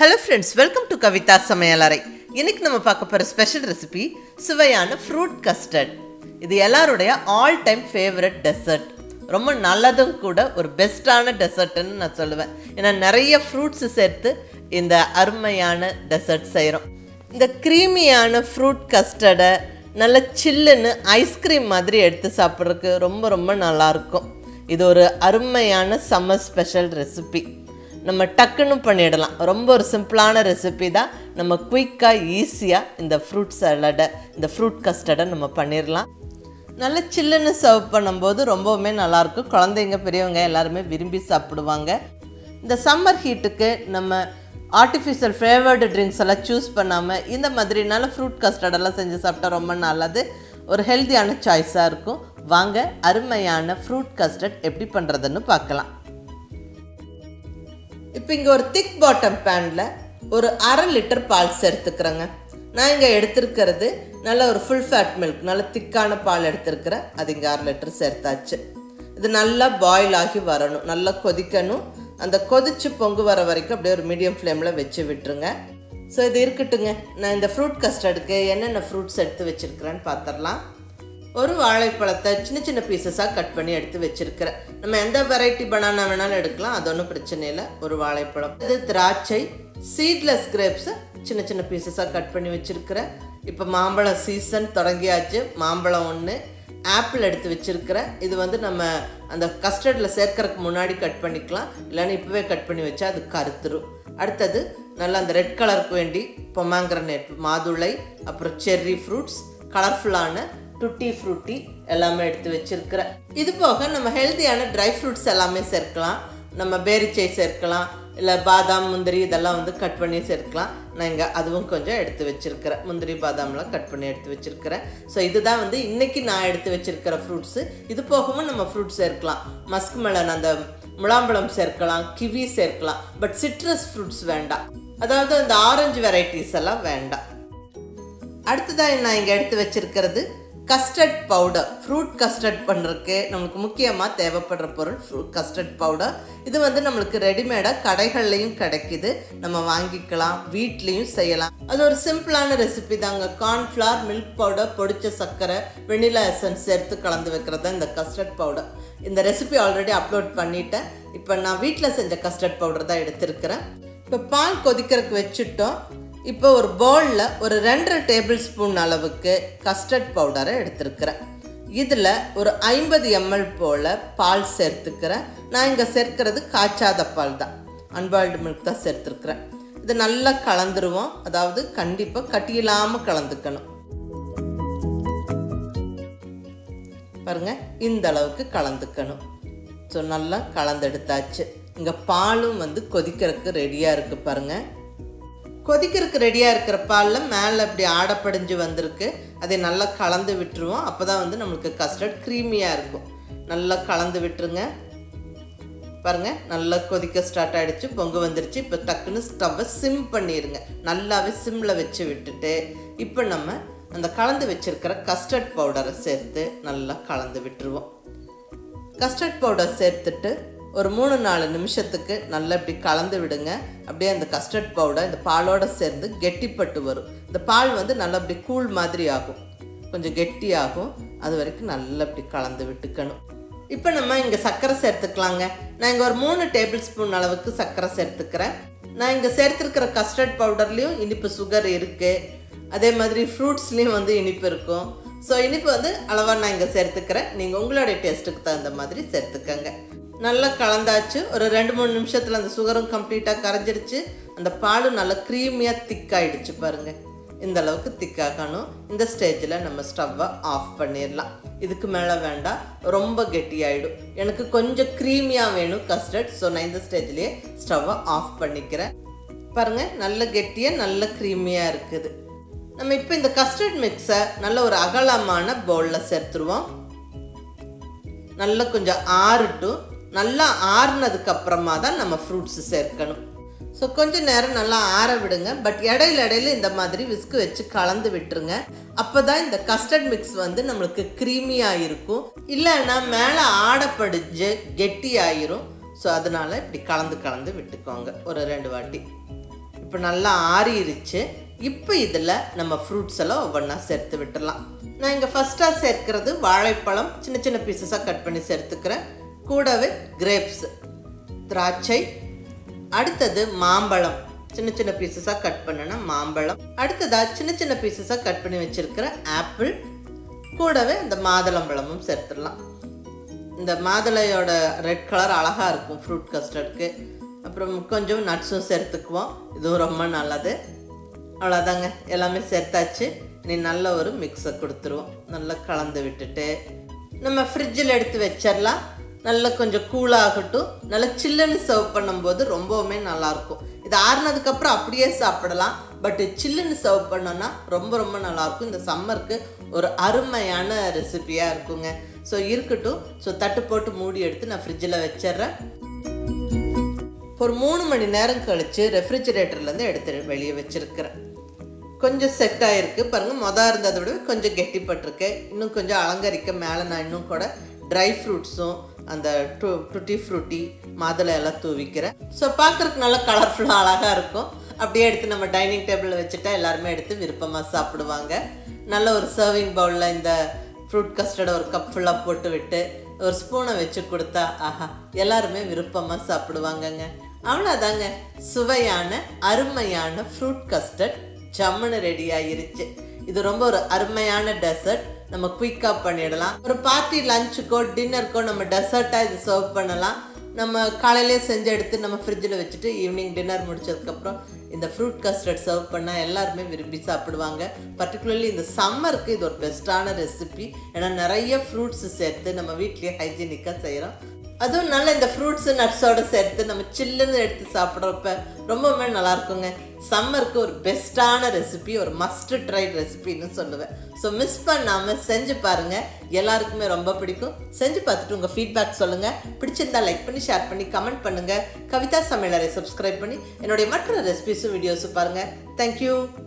hello friends welcome to Kavitha சமையலறை இன்னைக்கு நம்ம பார்க்க போகிற ஸ்பெஷல் ரெசிபி சுவையான ஃப்ரூட் கஸ்டர்ட் இது எல்லாருடைய ஆல் டைம் ஃபேவரட் டெசர்ட் ரொம்ப நல்லதும் கூட ஒரு பெஸ்ட்டான டெசர்ட்னு நான் சொல்லுவேன் ஏன்னா நிறைய ஃப்ரூட்ஸ் சேர்த்து இந்த அருமையான டெசர்ட் செய்கிறோம் இந்த க்ரீமியான ஃப்ரூட் கஸ்டர்டை நல்ல சில்லுன்னு ஐஸ்கிரீம் மாதிரி எடுத்து சாப்பிட்றதுக்கு ரொம்ப ரொம்ப நல்லாயிருக்கும் இது ஒரு அருமையான சம்மர் ஸ்பெஷல் ரெசிபி நம்ம டக்குன்னு பண்ணிடலாம் ரொம்ப ஒரு சிம்பிளான ரெசிபி தான் நம்ம குயிக்காக ஈஸியாக இந்த ஃப்ரூட் சலடை இந்த ஃப்ரூட் கஸ்டர்டை நம்ம பண்ணிடலாம் நல்ல சில்லுன்னு சர்வ் பண்ணும்போது ரொம்பவுமே நல்லாயிருக்கும் குழந்தைங்க பெரியவங்க எல்லாருமே விரும்பி சாப்பிடுவாங்க இந்த சம்மர் ஹீட்டுக்கு நம்ம ஆர்டிஃபிஷியல் ஃப்ளேவர்டு ட்ரிங்க்ஸ் எல்லாம் சூஸ் பண்ணாமல் இந்த மாதிரி நல்ல ஃப்ரூட் கஸ்டர்டெல்லாம் செஞ்சு சாப்பிட்டா ரொம்ப நல்லது ஒரு ஹெல்த்தியான சாய்ஸாக இருக்கும் வாங்க அருமையான ஃப்ரூட் கஸ்டர்ட் எப்படி பண்ணுறதுன்னு பார்க்கலாம் இப்போ இங்கே ஒரு திக் பாட்டம் பேனில் ஒரு அரை லிட்டர் பால் சேர்த்துக்கிறேங்க நான் இங்கே எடுத்திருக்கிறது நல்ல ஒரு ஃபுல் ஃபேட் மில்க் நல்ல திக்கான பால் எடுத்திருக்கிறேன் அது இங்கே அரை லிட்டர் சேர்த்தாச்சு இது நல்லா பாயில் ஆகி வரணும் நல்லா கொதிக்கணும் அந்த கொதிச்சு பொங்கு வர வரைக்கும் அப்படியே ஒரு மீடியம் ஃப்ளேமில் வச்சு விட்டுருங்க ஸோ இது இருக்கட்டுங்க நான் இந்த ஃப்ரூட் கஸ்டர்டுக்கு என்னென்ன ஃப்ரூட்ஸ் எடுத்து வச்சுருக்கிறேன்னு பார்த்துடலாம் ஒரு வாழைப்பழத்தை சின்ன சின்ன பீசஸாக கட் பண்ணி எடுத்து வச்சுருக்கிறேன் நம்ம எந்த வெரைட்டி பனானா வேணாலும் எடுக்கலாம் அது ஒன்றும் பிரச்சனை இல்லை ஒரு வாழைப்பழம் இது திராட்சை சீட்லெஸ் கிரேப்ஸை சின்ன சின்ன பீசஸாக கட் பண்ணி வச்சுருக்கிறேன் இப்போ மாம்பழம் சீசன் தொடங்கியாச்சு மாம்பழம் ஒன்று ஆப்பிள் எடுத்து வச்சுருக்கிறேன் இது வந்து நம்ம அந்த கஸ்டர்டில் சேர்க்கறதுக்கு முன்னாடி கட் பண்ணிக்கலாம் இல்லைன்னா இப்போவே கட் பண்ணி வச்சா அது கருத்துரும் அடுத்தது நல்லா அந்த ரெட் கலருக்கு வேண்டி பொமாங்கிரனேட் மாதுளை அப்புறம் செர்ரி ஃப்ரூட்ஸ் கலர்ஃபுல்லான டுட்டி ஃப்ரூட்டி எல்லாமே எடுத்து வச்சுருக்கிறேன் இது போக நம்ம ஹெல்த்தியான ட்ரை ஃப்ரூட்ஸ் எல்லாமே சேர்க்கலாம் நம்ம பேரிச்சை சேர்க்கலாம் இல்லை பாதாம் முந்திரி இதெல்லாம் வந்து கட் பண்ணி சேர்க்கலாம் நான் இங்கே அதுவும் கொஞ்சம் எடுத்து வச்சுருக்கிறேன் முந்திரி பாதாம்லாம் கட் பண்ணி எடுத்து வச்சுருக்கிறேன் ஸோ இதுதான் வந்து இன்றைக்கி நான் எடுத்து வச்சுருக்கிற ஃப்ரூட்ஸு இது போகவும் நம்ம ஃப்ரூட்ஸ் சேர்க்கலாம் மஸ்க் மெலன் அந்த முலாம்பழம் சேர்க்கலாம் கிவி சேர்க்கலாம் பட் சிட்ரஸ் ஃப்ரூட்ஸ் வேண்டாம் அதாவது அந்த ஆரஞ்சு வெரைட்டிஸ் எல்லாம் வேண்டாம் அடுத்ததாக நான் இங்கே எடுத்து வச்சுருக்கிறது கஸ்டர்ட் பவுடர் ஃப்ரூட் கஸ்டர்ட் பண்ணுறதுக்கு நம்மளுக்கு முக்கியமாக தேவைப்படுற பொருள் ஃப்ரூட் கஸ்டர்ட் பவுடர் இது வந்து நம்மளுக்கு ரெடிமேடாக கடைகள்லையும் கிடைக்குது நம்ம வாங்கிக்கலாம் வீட்லேயும் செய்யலாம் அது ஒரு சிம்பிளான ரெசிபி தாங்க கார்ன்ஃப்ளவர் மில்க் பவுடர் பொடிச்ச சர்க்கரை வெனிலா எசன்ஸ் சேர்த்து கலந்து வைக்கிறது தான் இந்த கஸ்டர்ட் பவுடர் இந்த ரெசிபி ஆல்ரெடி அப்லோட் பண்ணிட்டேன் இப்போ நான் வீட்டில் செஞ்ச கஸ்டர்ட் பவுடர் தான் எடுத்திருக்கிறேன் இப்போ பால் கொதிக்கிறதுக்கு வச்சுட்டோம் இப்போ ஒரு பவுலில் ஒரு ரெண்டரை டேபிள் ஸ்பூன் அளவுக்கு கஸ்டர்ட் பவுடரை எடுத்திருக்கிறேன் இதில் ஒரு ஐம்பது எம்எல் போல் பால் சேர்த்துக்கிறேன் நான் இங்கே சேர்க்கிறது காய்ச்சாத பால் தான் அன்பாயில்டு மில்க் தான் சேர்த்துருக்குறேன் இது நல்லா கலந்துருவோம் அதாவது கண்டிப்பாக கட்டியில்லாமல் கலந்துக்கணும் பாருங்கள் இந்த அளவுக்கு கலந்துக்கணும் ஸோ நல்லா கலந்தெடுத்தாச்சு இங்கே பாலும் வந்து கொதிக்கிறதுக்கு ரெடியாக இருக்குது பாருங்கள் கொதிக்கிறதுக்கு ரெடியாக இருக்கிற பாலில் மேலே அப்படி ஆடப்படிஞ்சு வந்திருக்கு அதை நல்லா கலந்து விட்டுருவோம் அப்போ தான் வந்து நம்மளுக்கு கஸ்டர்ட் க்ரீமியாக இருக்கும் நல்லா கலந்து விட்டுருங்க பாருங்கள் நல்லா கொதிக்க ஸ்டார்ட் ஆகிடுச்சு பொங்கு வந்துருச்சு இப்போ டக்குன்னு ஸ்டவ்வை சிம் பண்ணிடுங்க நல்லாவே சிம்மில் வச்சு விட்டுட்டு இப்போ நம்ம அந்த கலந்து வச்சுருக்கிற கஸ்டர்ட் பவுடரை சேர்த்து நல்லா கலந்து விட்டுருவோம் கஸ்டர்ட் பவுடர் சேர்த்துட்டு ஒரு மூணு நாலு நிமிஷத்துக்கு நல்லா இப்படி கலந்து விடுங்க அப்படியே அந்த கஸ்டர்ட் பவுடர் இந்த பாலோடு சேர்ந்து கெட்டிப்பட்டு வரும் இந்த பால் வந்து நல்லா அப்படி கூழ் மாதிரி ஆகும் கொஞ்சம் கெட்டியாகும் அது வரைக்கும் நல்லா இப்படி கலந்து விட்டுக்கணும் இப்போ நம்ம இங்கே சர்க்கரை சேர்த்துக்கலாங்க நான் இங்கே ஒரு மூணு டேபிள் ஸ்பூன் அளவுக்கு சர்க்கரை சேர்த்துக்கிறேன் நான் இங்கே சேர்த்துருக்கிற கஸ்டர்ட் பவுடர்லேயும் இனிப்பு சுகர் இருக்குது அதே மாதிரி ஃப்ரூட்ஸ்லேயும் வந்து இனிப்பு இருக்கும் ஸோ இனிப்பு வந்து அளவாக நான் இங்கே சேர்த்துக்கிறேன் நீங்கள் உங்களுடைய டேஸ்ட்டுக்கு தகுந்த மாதிரி சேர்த்துக்கங்க நல்லா கலந்தாச்சு ஒரு ரெண்டு மூணு நிமிஷத்தில் அந்த சுகரும் கம்ப்ளீட்டாக கரைஞ்சிருச்சு அந்த பாலும் நல்லா க்ரீமியாக திக்காயிடுச்சு பாருங்கள் இந்த அளவுக்கு திக்காகணும் இந்த ஸ்டேஜில் நம்ம ஸ்டவ்வை ஆஃப் பண்ணிடலாம் இதுக்கு மேலே வேண்டாம் ரொம்ப கெட்டியாயிடும் எனக்கு கொஞ்சம் க்ரீமியாக வேணும் கஸ்டர்ட் ஸோ நான் இந்த ஸ்டேஜ்லேயே ஸ்டவ்வை ஆஃப் பண்ணிக்கிறேன் பாருங்கள் நல்ல கெட்டியாக நல்ல க்ரீமியாக இருக்குது நம்ம இப்போ இந்த கஸ்டர்ட் மிக்ஸை நல்ல ஒரு அகலமான பவுலில் சேர்த்துருவோம் நல்லா கொஞ்சம் ஆறட்டும் நல்லா ஆறுனதுக்கு அப்புறமா தான் நம்ம ஃப்ரூட்ஸ் சேர்க்கணும் ஸோ கொஞ்சம் நேரம் நல்லா ஆற விடுங்க பட் இடையில இடையில இந்த மாதிரி விஸ்கு வச்சு கலந்து விட்டுருங்க அப்போ தான் இந்த கஸ்டர்ட் மிக்ஸ் வந்து நம்மளுக்கு க்ரீமியாக இருக்கும் இல்லைன்னா மேலே ஆடப்படிஞ்சு கெட்டி ஆயிரும் ஸோ அதனால் இப்படி கலந்து கலந்து விட்டுக்கோங்க ஒரு ரெண்டு வாட்டி இப்போ இப்போ நல்லா ஆறிருச்சு இப்போ இதில் நம்ம ஃப்ரூட்ஸ் எல்லாம் ஒவ்வொன்றா சேர்த்து விட்டுடலாம் நான் இங்கே ஃபஸ்ட்டாக சேர்க்கிறது வாழைப்பழம் சின்ன சின்ன பீசஸாக கட் பண்ணி சேர்த்துக்கிறேன் கூடவே கிரேப்ஸ் திராட்சை அடுத்தது மாம்பழம் சின்ன சின்ன பீசஸாக கட் பண்ணின மாம்பழம் அடுத்ததாக சின்ன சின்ன பீசஸாக கட் பண்ணி வச்சுருக்கிற ஆப்பிள் கூடவே இந்த மாதுளம்பழமும் சேர்த்துடலாம் இந்த மாதுளையோட ரெட் கலர் அழகாக இருக்கும் ஃப்ரூட் கஸ்டர்டுக்கு அப்புறம் கொஞ்சம் நட்ஸும் சேர்த்துக்குவோம் இதுவும் ரொம்ப நல்லது அவ்வளோதாங்க எல்லாமே சேர்த்தாச்சு நீ நல்ல ஒரு மிக்ஸை கொடுத்துருவோம் நல்லா கலந்து விட்டுட்டு நம்ம ஃப்ரிட்ஜில் எடுத்து வச்சிடலாம் நல்லா கொஞ்சம் கூலாகட்டும் நல்லா சில்லுன்னு சர்வ் பண்ணும்போது ரொம்பவுமே நல்லாயிருக்கும் இது ஆறுனதுக்கப்புறம் அப்படியே சாப்பிடலாம் பட் சில்லுன்னு சர்வ் பண்ணோன்னா ரொம்ப ரொம்ப நல்லாயிருக்கும் இந்த சம்மருக்கு ஒரு அருமையான ரெசிபியாக இருக்குங்க ஸோ இருக்கட்டும் ஸோ தட்டு போட்டு மூடி எடுத்து நான் ஃப்ரிட்ஜில் வச்சிடுறேன் ஒரு மூணு மணி நேரம் கழித்து ரெஃப்ரிஜிரேட்டர்லேருந்து எடுத்து வெளியே வச்சுருக்கிறேன் கொஞ்சம் செட் ஆகிருக்கு பாருங்கள் மொதல் இருந்ததை விட கொஞ்சம் கெட்டிப்பட்டிருக்கு இன்னும் கொஞ்சம் அலங்கரிக்க மேலே நான் இன்னும் கூட ட்ரை ஃப்ரூட்ஸும் அந்த டு டுட்டி ஃப்ரூட்டி மாதுளை எல்லாம் தூவிக்கிறேன் ஸோ பார்க்குறதுக்கு நல்லா கலர்ஃபுல்லாக அழகாக இருக்கும் அப்படியே எடுத்து நம்ம டைனிங் டேபிளில் வச்சுட்டா எல்லாருமே எடுத்து விருப்பமாக சாப்பிடுவாங்க நல்ல ஒரு சர்விங் பவுலில் இந்த ஃப்ரூட் கஸ்டர்டை ஒரு கப் ஃபுல்லாக போட்டு விட்டு ஒரு ஸ்பூனை வச்சு கொடுத்தா ஆஹா எல்லாருமே விருப்பமாக சாப்பிடுவாங்கங்க அவ்வளோதாங்க சுவையான அருமையான ஃப்ரூட் கஸ்டர்ட் ஜம்முன்னு ரெடி ஆயிருச்சு இது ரொம்ப ஒரு அருமையான டெசர்ட் நம்ம குயிக்காக பண்ணிடலாம் ஒரு பார்ட்டி லஞ்சுக்கோ டின்னருக்கோ நம்ம டெசர்ட்டாக இது சர்வ் பண்ணலாம் நம்ம காலையிலே செஞ்சு எடுத்து நம்ம ஃப்ரிட்ஜில் வச்சுட்டு ஈவினிங் டின்னர் முடிச்சதுக்கப்புறம் இந்த ஃப்ரூட் கஸ்டர்ட் சர்வ் பண்ணால் எல்லாருமே விரும்பி சாப்பிடுவாங்க பர்டிகுலர்லி இந்த சம்மருக்கு இது ஒரு பெஸ்ட்டான ரெசிபி ஏன்னா நிறைய ஃப்ரூட்ஸ் சேர்த்து நம்ம வீட்லேயே ஹைஜீனிக்காக செய்கிறோம் அதுவும் நல்ல இந்த ஃப்ரூட்ஸு நட்ஸோடு சேர்த்து நம்ம சில்லுன்னு எடுத்து சாப்பிட்றப்ப ரொம்பவுமே நல்லா இருக்குங்க சம்மருக்கு ஒரு பெஸ்ட்டான ரெசிபி ஒரு மஸ்ட் ட்ரை ரெசிபின்னு சொல்லுவேன் ஸோ மிஸ் பண்ணாமல் செஞ்சு பாருங்கள் எல்லாருக்குமே ரொம்ப பிடிக்கும் செஞ்சு பார்த்துட்டு உங்கள் ஃபீட்பேக் சொல்லுங்கள் பிடிச்சிருந்தா லைக் பண்ணி ஷேர் பண்ணி கமெண்ட் பண்ணுங்கள் கவிதா சமையலரை சப்ஸ்கிரைப் பண்ணி என்னுடைய மற்ற ரெசிபிஸும் வீடியோஸும் பாருங்கள் தேங்க்யூ